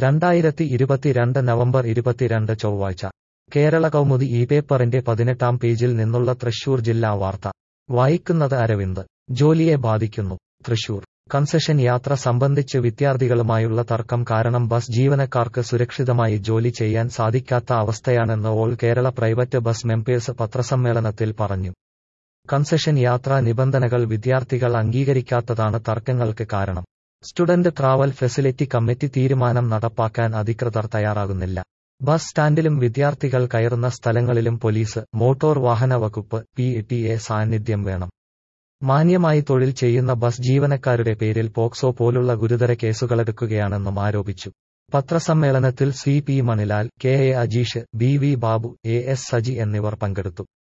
രണ്ടായിരത്തി ഇരുപത്തിരണ്ട് നവംബർ ഇരുപത്തിരണ്ട് ചൊവ്വാഴ്ച കേരള കൗമുദി ഈ പേപ്പറിന്റെ പതിനെട്ടാം പേജിൽ നിന്നുള്ള തൃശൂർ ജില്ലാ വാർത്ത വായിക്കുന്നത് അരവിന്ദ് ജോലിയെ ബാധിക്കുന്നു തൃശൂർ കൺസെഷൻ യാത്ര സംബന്ധിച്ച് വിദ്യാർത്ഥികളുമായുള്ള തർക്കം കാരണം ബസ് ജീവനക്കാർക്ക് സുരക്ഷിതമായി ജോലി ചെയ്യാൻ സാധിക്കാത്ത അവസ്ഥയാണെന്ന് all Kerala private bus members പത്രസമ്മേളനത്തിൽ പറഞ്ഞു കൺസെഷൻ യാത്രാ നിബന്ധനകൾ വിദ്യാർത്ഥികൾ അംഗീകരിക്കാത്തതാണ് തർക്കങ്ങൾക്ക് കാരണം സ്റ്റുഡന്റ് ട്രാവൽ ഫെസിലിറ്റി കമ്മിറ്റി തീരുമാനം നടപ്പാക്കാൻ അധികൃതർ തയ്യാറാകുന്നില്ല ബസ് സ്റ്റാൻഡിലും വിദ്യാർത്ഥികൾ കയറുന്ന സ്ഥലങ്ങളിലും പോലീസ് മോട്ടോർ വാഹന വകുപ്പ് പി ടി എ സാന്നിധ്യം വേണം മാന്യമായി തൊഴിൽ ചെയ്യുന്ന ബസ് ജീവനക്കാരുടെ പേരിൽ പോക്സോ പോലുള്ള ഗുരുതര കേസുകളെടുക്കുകയാണെന്നും ആരോപിച്ചു പത്രസമ്മേളനത്തിൽ C P Manilal K A Ajeesh B V Babu A S Saji എന്നിവർ പങ്കെടുത്തു